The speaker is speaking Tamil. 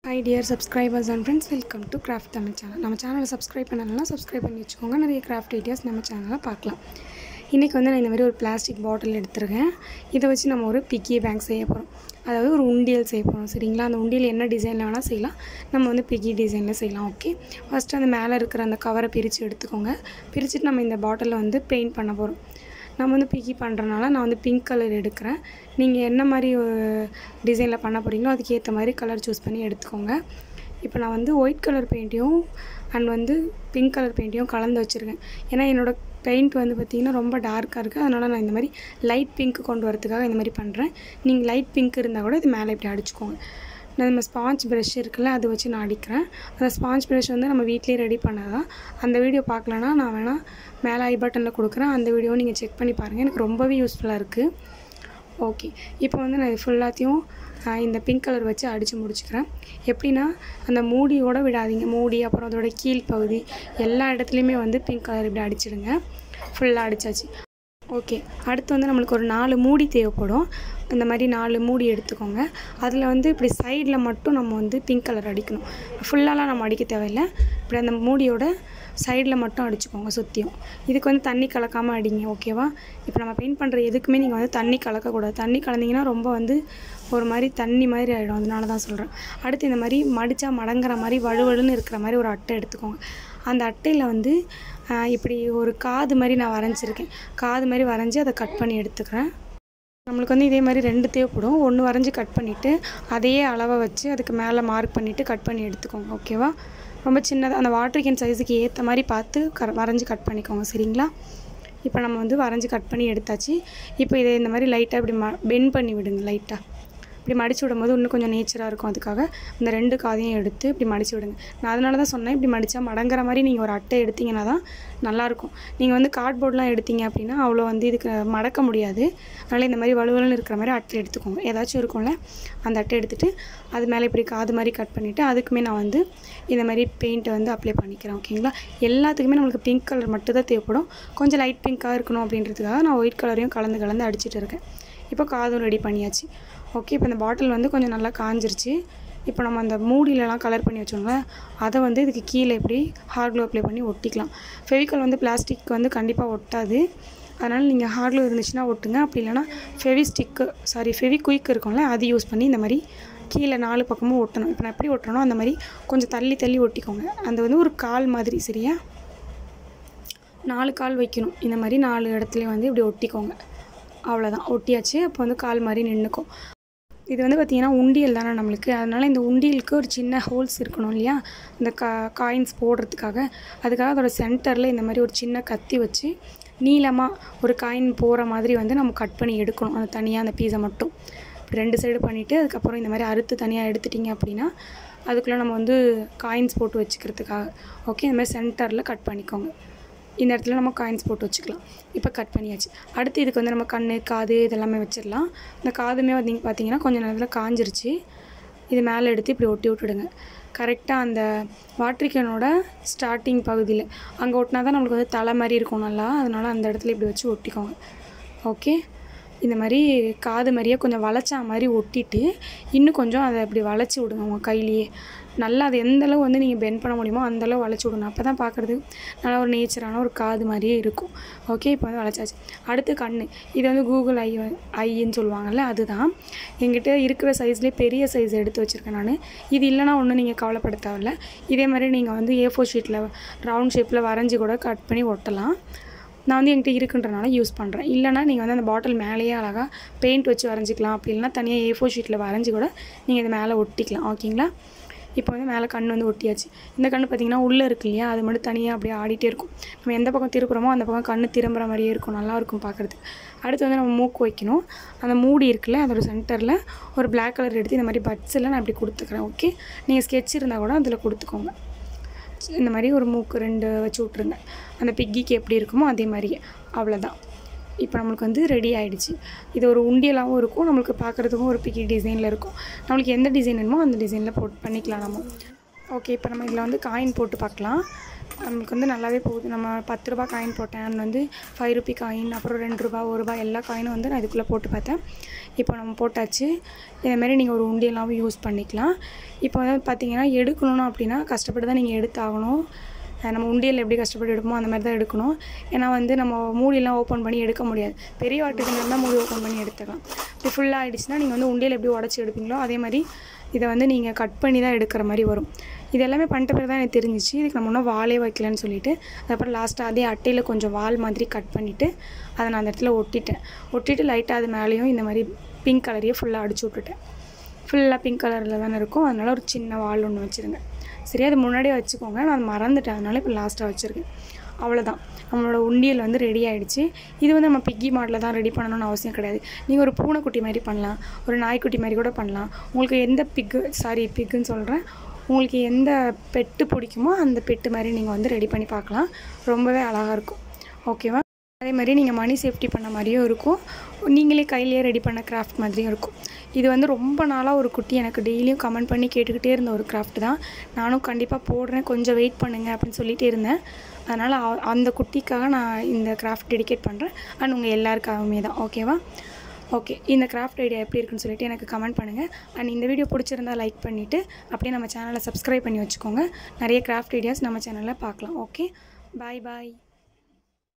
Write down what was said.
high dear subscribers and friends welcome to craft Tamil channel நம்ம சேனலை சப்ஸ்கிரைப் பண்ணலாம் சப்ஸ்கிரைப் பண்ணி வச்சுக்கோங்க நிறைய கிராஃப்ட் ஐடியாஸ் நம்ம சேனலில் பார்க்கலாம் இன்றைக்கி வந்து நான் இந்த மாதிரி ஒரு பிளாஸ்டிக் பாட்டில் எடுத்துருக்கேன் இதை வச்சு நம்ம ஒரு பிக்கி பேங்க் செய்ய போகிறோம் அதாவது ஒரு உண்டியல் செய்ய போகிறோம் சரிங்களா அந்த உண்டியல் என்ன டிசைனில் வேணால் செய்யலாம் நம்ம வந்து பிக்கி டிசைனில் செய்யலாம் ஓகே ஃபஸ்ட்டு அந்த மேலே இருக்கிற அந்த கவரை பிரித்து எடுத்துக்கோங்க பிரிச்சுட்டு நம்ம இந்த பாட்டிலில் வந்து பெயிண்ட் பண்ண போகிறோம் நம்ம வந்து பிக்கி பண்ணுறனால நான் வந்து பிங்க் கலர் எடுக்கிறேன் நீங்கள் என்ன மாதிரி டிசைனில் பண்ண போகிறீங்களோ அதுக்கு ஏற்ற மாதிரி கலர் சூஸ் பண்ணி எடுத்துக்கோங்க இப்போ நான் வந்து ஒயிட் கலர் பெயிண்ட்டையும் அண்ட் வந்து பிங்க் கலர் பெயிண்ட்டையும் கலந்து வச்சுருக்கேன் ஏன்னா என்னோடய பெயிண்ட் வந்து பார்த்திங்கன்னா ரொம்ப டார்க்காக இருக்குது அதனால் நான் இந்த மாதிரி லைட் பிங்க் கொண்டு வரதுக்காக இந்த மாதிரி பண்ணுறேன் நீங்கள் லைட் பிங்க் இருந்தால் கூட இது மேலே இப்படி அடிச்சுக்கோங்க நான் நம்ம ஸ்பாஞ்ச் ப்ரஷ் இருக்குல்ல அதை வச்சு நான் அடிக்கிறேன் அந்த ஸ்பாஞ்ச் ப்ரஷ் வந்து நம்ம வீட்லேயே ரெடி பண்ணதான் அந்த வீடியோ பார்க்கலனா நான் வேணால் மேலே ஐ பட்டனில் கொடுக்குறேன் அந்த வீடியோ நீங்கள் செக் பண்ணி பாருங்கள் எனக்கு ரொம்பவே யூஸ்ஃபுல்லாக இருக்குது ஓகே இப்போ வந்து நான் இது ஃபுல்லாத்தையும் இந்த பிங்க் கலர் வச்சு அடித்து முடிச்சுக்கிறேன் எப்படின்னா அந்த மூடியோடு விடாதீங்க மூடி அப்புறம் அதோட கீழ் பகுதி எல்லா இடத்துலையுமே வந்து பிங்க் கலர் இப்படி அடிச்சிடுங்க ஃபுல்லாக அடித்தாச்சு ஓகே அடுத்து வந்து நம்மளுக்கு ஒரு நாலு மூடி தேவைப்படும் இந்த மாதிரி நாலு மூடி எடுத்துக்கோங்க அதில் வந்து இப்படி சைடில் மட்டும் நம்ம வந்து பிங்க் கலர் அடிக்கணும் ஃபுல்லாலாம் நம்ம அடிக்க தேவையில்லை இப்படி அந்த மூடியோட சைடில் மட்டும் அடிச்சுக்கோங்க சுற்றியும் இதுக்கு வந்து தண்ணி கலக்காமல் அடிங்க ஓகேவா இப்போ நம்ம பெயிண்ட் பண்ணுற எதுக்குமே நீங்கள் வந்து தண்ணி கலக்கக்கூடாது தண்ணி கலந்தீங்கன்னா ரொம்ப வந்து ஒரு மாதிரி தண்ணி மாதிரி ஆகிடும் அதனால தான் சொல்கிறேன் அடுத்து இந்த மாதிரி மடித்தா மடங்குற மாதிரி வலுவலுன்னு இருக்கிற மாதிரி ஒரு அட்டை எடுத்துக்கோங்க அந்த அட்டையில் வந்து இப்படி ஒரு காது மாதிரி நான் வரைஞ்சிருக்கேன் காது மாதிரி வரைஞ்சி அதை கட் பண்ணி எடுத்துக்கிறேன் நம்மளுக்கு வந்து இதே மாதிரி ரெண்டு தேவைப்படும் ஒன்று வரைஞ்சி கட் பண்ணிவிட்டு அதையே அளவை வச்சு அதுக்கு மேலே மார்க் பண்ணிவிட்டு கட் பண்ணி எடுத்துக்கோங்க ஓகேவா ரொம்ப சின்னதாக அந்த வாட்டர் கேன் சைஸுக்கு ஏற்ற மாதிரி பார்த்து க வரைஞ்சி கட் பண்ணிக்கோங்க சரிங்களா இப்போ நம்ம வந்து வரைஞ்சி கட் பண்ணி எடுத்தாச்சு இப்போ இதை இந்த மாதிரி லைட்டாக இப்படி ம பெண்ட் பண்ணி விடுங்க லைட்டாக இப்படி மடித்து விடும்போது இன்னும் கொஞ்சம் நேச்சராக இருக்கும் அதுக்காக இந்த ரெண்டு காதையும் எடுத்து இப்படி மடித்து விடுங்க நான் அதனால தான் சொன்னேன் இப்படி மடித்தா மடங்குற மாதிரி நீங்கள் ஒரு அட்டை எடுத்திங்கன்னா தான் நல்லாயிருக்கும் நீங்கள் வந்து கார்ட்போர்ட்லாம் எடுத்தீங்க அப்படின்னா அவ்வளோ வந்து இதுக்கு மடக்க முடியாது அதனால் இந்த மாதிரி வலுவலுன்னு இருக்கிற மாதிரி அட்டை எடுத்துக்கோங்க ஏதாச்சும் இருக்கும்ல அந்த அட்டை எடுத்துகிட்டு அது மேலே இப்படி காது மாதிரி கட் பண்ணிவிட்டு அதுக்குமே நான் வந்து இந்த மாதிரி பெயிண்ட்டை வந்து அப்ளை பண்ணிக்கிறேன் ஓகேங்களா எல்லாத்துக்குமே நம்மளுக்கு பிங்க் கலர் மட்டும் தான் தேவைப்படும் கொஞ்சம் லைட் பிங்க்காக இருக்கணும் அப்படின்றதுக்காக நான் ஒயிட் கலரையும் கலந்து கலந்து அடிச்சிட்டு இருக்கேன் இப்போ காதும் ரெடி பண்ணியாச்சு ஓகே இப்போ இந்த பாட்டில் வந்து கொஞ்சம் நல்லா காஞ்சிருச்சு இப்போ நம்ம அந்த மூடியிலலாம் கலர் பண்ணி வச்சோங்கள அதை வந்து இதுக்கு கீழே இப்படி ஹார்ட் க்ளூ அப்ளை பண்ணி ஒட்டிக்கலாம் ஃபெவிக்கல் வந்து பிளாஸ்டிக் வந்து கண்டிப்பாக ஒட்டாது அதனால் நீங்கள் ஹார்ட் க்ளூ இருந்துச்சுன்னா ஒட்டுங்க அப்படி இல்லைனா Fevistick sorry Fevikwik இருக்கும்ல அது யூஸ் பண்ணி இந்த மாதிரி கீழே நாலு பக்கமும் ஒட்டணும் இப்போ நான் எப்படி ஒட்டணும் அந்த மாதிரி கொஞ்சம் தள்ளி தள்ளி ஒட்டிக்கோங்க அந்த வந்து ஒரு கால் மாதிரி சரியா நாலு கால் வைக்கணும் இந்த மாதிரி நாலு இடத்துலையும் வந்து இப்படி ஒட்டிக்கோங்க அவ்வளோதான் ஒட்டியாச்சு அப்போ வந்து கால் மாதிரி நின்றுக்கும் இது வந்து பார்த்திங்கன்னா உண்டியல் தானே நம்மளுக்கு அதனால் இந்த உண்டியலுக்கு ஒரு சின்ன ஹோல்ஸ் இருக்கணும் இல்லையா இந்த கா காயின்ஸ் போடுறதுக்காக அதுக்காக அதோட சென்டரில் இந்த மாதிரி ஒரு சின்ன கத்தி வச்சு நீளமாக ஒரு காயின் போகிற மாதிரி வந்து நம்ம கட் பண்ணி எடுக்கணும் அந்த தனியாக அந்த பீஸை மட்டும் ரெண்டு சைடு பண்ணிவிட்டு அதுக்கப்புறம் இந்த மாதிரி அறுத்து தனியாக எடுத்துட்டிங்க அப்படின்னா அதுக்குள்ளே நம்ம வந்து காயின்ஸ் போட்டு வச்சுக்கிறதுக்காக ஓகே இந்த மாதிரி சென்டரில் கட் பண்ணிக்கோங்க இந்த இடத்துல நம்ம காயின்ஸ் போட்டு வச்சுக்கலாம் இப்போ கட் பண்ணியாச்சு அடுத்து இதுக்கு வந்து நம்ம கண் காது இதெல்லாமே வச்சிடலாம் இந்த காதுமே வந்து பார்த்தீங்கன்னா கொஞ்சம் நேரத்தில் காஞ்சிருச்சு இது மேலே எடுத்து இப்படி ஒட்டி விட்டுடுங்க கரெக்டாக அந்த வாட்ரிக்கனோட ஸ்டார்டிங் பகுதியில் அங்கே ஒட்டினா தான் நம்மளுக்கு வந்து தலை மாதிரி இருக்கும் நல்லா அதனால் அந்த இடத்துல இப்படி வச்சு ஒட்டிக்கோங்க ஓகே இந்த மாதிரி காது மாதிரியே கொஞ்சம் வளைச்சா மாதிரி ஒட்டிட்டு இன்னும் கொஞ்சம் அதை அப்படி வளைச்சி விடுங்க உங்கள் கையிலேயே நல்லா அது எந்தளவு வந்து நீங்கள் பெண்ட் பண்ண முடியுமோ அந்தளவு வளைச்சி விடுங்க அப்போ தான் பார்க்குறது நல்லா ஒரு நேச்சரான ஒரு காது மாதிரியே இருக்கும் ஓகே இப்போ வந்து வளைச்சாச்சு அடுத்து கண் இது வந்து கூகுள் ஐ ஐன்னு சொல்லுவாங்கள்ல அதுதான் எங்கிட்ட இருக்கிற சைஸ்லேயே பெரிய சைஸ் எடுத்து வச்சுருக்கேன் நான் இது இல்லைனா ஒன்றும் நீங்கள் கவலைப்பட தேவையில்ல இதே மாதிரி நீங்கள் வந்து ஏ ஃபோர் ஷீட்டில் ரவுண்ட் ஷேப்பில் வரைஞ்சி கூட கட் பண்ணி ஒட்டலாம் நான் வந்து என்கிட்ட இருக்குன்றனால யூஸ் பண்ணுறேன் இல்லைனா நீங்கள் வந்து அந்த பாட்டில் மேலேயே அழகாக பெயிண்ட் வச்சு வரைஞ்சிக்கலாம் அப்படி இல்லைனா தனியாக ஏ ஃபோர் ஷீட்டில் வரைஞ்சி கூட நீங்கள் இது மேலே ஒட்டிக்கலாம் ஓகேங்களா இப்போ வந்து மேலே கண் வந்து ஒட்டியாச்சு இந்த கண் பார்த்திங்கன்னா உள்ளே இருக்கு இல்லையா அது மட்டும் தனியாக அப்படியே ஆடிட்டே இருக்கும் நம்ம எந்த பக்கம் திருப்புறோமோ அந்த பக்கம் கண் திரும்புகிற மாதிரியே இருக்கும் நல்லாயிருக்கும் பார்க்குறதுக்கு அடுத்து வந்து நம்ம மூக்கு வைக்கணும் அந்த மூடி இருக்குல்ல அதோட சென்டரில் ஒரு பிளாக் கலர் எடுத்து இந்த மாதிரி பட்ஸில் நான் இப்படி கொடுத்துக்கிறேன் ஓகே நீங்கள் ஸ்கெட்ச் இருந்தால் கூட அதில் கொடுத்துக்கோங்க இந்த மாதிரி ஒரு மூக்கு ரெண்டு வச்சு விட்ருங்க அந்த பிக்கிக்கு எப்படி இருக்குமோ அதே மாதிரியே அவ்வளோதான் இப்போ நம்மளுக்கு வந்து ரெடி ஆகிடுச்சு இது ஒரு உண்டியலாகவும் இருக்கும் நம்மளுக்கு பார்க்குறதுக்கும் ஒரு பிக்கி டிசைனில் இருக்கும் நம்மளுக்கு எந்த டிசைன் வேணுமோ அந்த டிசைனில் போட்டு பண்ணிக்கலாம் நம்ம ஓகே இப்போ நம்ம இதில் வந்து காயின் போட்டு பார்க்கலாம் நம்மளுக்கு வந்து நல்லாவே போகுது நம்ம பத்து ரூபா காயின் போட்டேன் அண்ட் வந்து ஃபைவ் ருபி காயின் அப்புறம் ரெண்டு ரூபா ஒரு ரூபா எல்லா காயினும் வந்து நான் இதுக்குள்ளே போட்டு பார்த்தேன் இப்போ நம்ம போட்டாச்சு இதேமாரி நீங்கள் ஒரு உண்டியலாகவும் யூஸ் பண்ணிக்கலாம் இப்போ வந்து பார்த்தீங்கன்னா எடுக்கணும் அப்படின்னா கஷ்டப்பட்டு தான் நீங்கள் எடுத்தாகணும் அஹ் நம்ம உண்டியல் எப்படி கஷ்டப்பட்டு எடுப்போமோ அந்த மாதிரி தான் எடுக்கணும் ஏன்னா வந்து நம்ம மூடியெல்லாம் ஓப்பன் பண்ணி எடுக்க முடியாது பெரிய வாட்டுக்கு இருந்தால் மூடி ஓப்பன் பண்ணி எடுத்துக்கலாம் இப்போ ஃபுல்லாக ஆகிடுச்சுன்னா நீங்கள் வந்து உண்டியல் எப்படி உடச்சி எடுப்பீங்களோ அதே மாதிரி இதை வந்து நீங்கள் கட் பண்ணி தான் எடுக்கிற மாதிரி வரும் இது எல்லாமே பண்ணிட்ட பிறகு தான் எனக்கு தெரிஞ்சிச்சு இதுக்கு நம்ம இன்னும் வாலே வைக்கலன்னு சொல்லிட்டு அதுக்கப்புறம் லாஸ்ட்டாக அதே அட்டையில் கொஞ்சம் வால் மாதிரி கட் பண்ணிவிட்டு அதை நான் அந்த இடத்துல ஒட்டிட்டேன் ஒட்டிட்டு லைட்டாக அது மேலேயும் இந்த மாதிரி பிங்க் கலரையே ஃபுல்லாக அடிச்சு விட்டுட்டேன் ஃபுல்லாக பிங்க் கலரில் தானே இருக்கும் அதனால் ஒரு சின்ன வால் ஒன்று வச்சுருங்க சரி அது முன்னாடியே வச்சுக்கோங்க நான் மறந்துட்டேன் அதனால இப்போ லாஸ்ட்டாக வச்சுருக்கேன் அவ்வளோதான் நம்மளோட உண்டியல் வந்து ரெடி ஆகிடுச்சு இது வந்து நம்ம பிக்கி மாடலில் தான் ரெடி பண்ணணும்னு அவசியம் கிடையாது நீங்கள் ஒரு பூனைக்குட்டி மாதிரி பண்ணலாம் ஒரு நாய்க்குட்டி மாதிரி கூட பண்ணலாம் உங்களுக்கு எந்த பிக்கு சாரி பிக்குன்னு சொல்கிறேன் உங்களுக்கு எந்த பெட்டு பிடிக்குமோ அந்த பெட்டு மாதிரி நீங்கள் வந்து ரெடி பண்ணி பார்க்கலாம் ரொம்பவே அழகாக இருக்கும் ஓகேவா அதே மாதிரி நீங்கள் மணி சேஃப்டி பண்ண மாதிரியும் இருக்கும் நீங்களே கையிலேயே ரெடி பண்ண கிராஃப்ட் மாதிரியும் இருக்கும் இது வந்து ரொம்ப நாளாக ஒரு குட்டி எனக்கு டெய்லியும் கமெண்ட் பண்ணி கேட்டுக்கிட்டே இருந்த ஒரு கிராஃப்ட் தான் நானும் கண்டிப்பாக போடுறேன் கொஞ்சம் வெயிட் பண்ணுங்கள் அப்படின்னு சொல்லிகிட்டே இருந்தேன் அதனால் அ- அந்த குட்டிக்காக நான் இந்த கிராஃப்ட் டெடிகேட் பண்ணுறேன் அண்ட் உங்கள் எல்லாருக்காகவுமே தான் ஓகேவா ஓகே இந்த கிராஃப்ட் ஐடியா எப்படி இருக்குன்னு சொல்லிட்டு எனக்கு கமெண்ட் பண்ணுங்கள் அண்ட் இந்த வீடியோ பிடிச்சிருந்தா லைக் பண்ணிவிட்டு அப்படியே நம்ம சேனலை சப்ஸ்கிரைப் பண்ணி வச்சுக்கோங்க நிறைய கிராஃப்ட் ஐடியாஸ் நம்ம சேனலில் பார்க்கலாம் ஓகே பாய் பாய்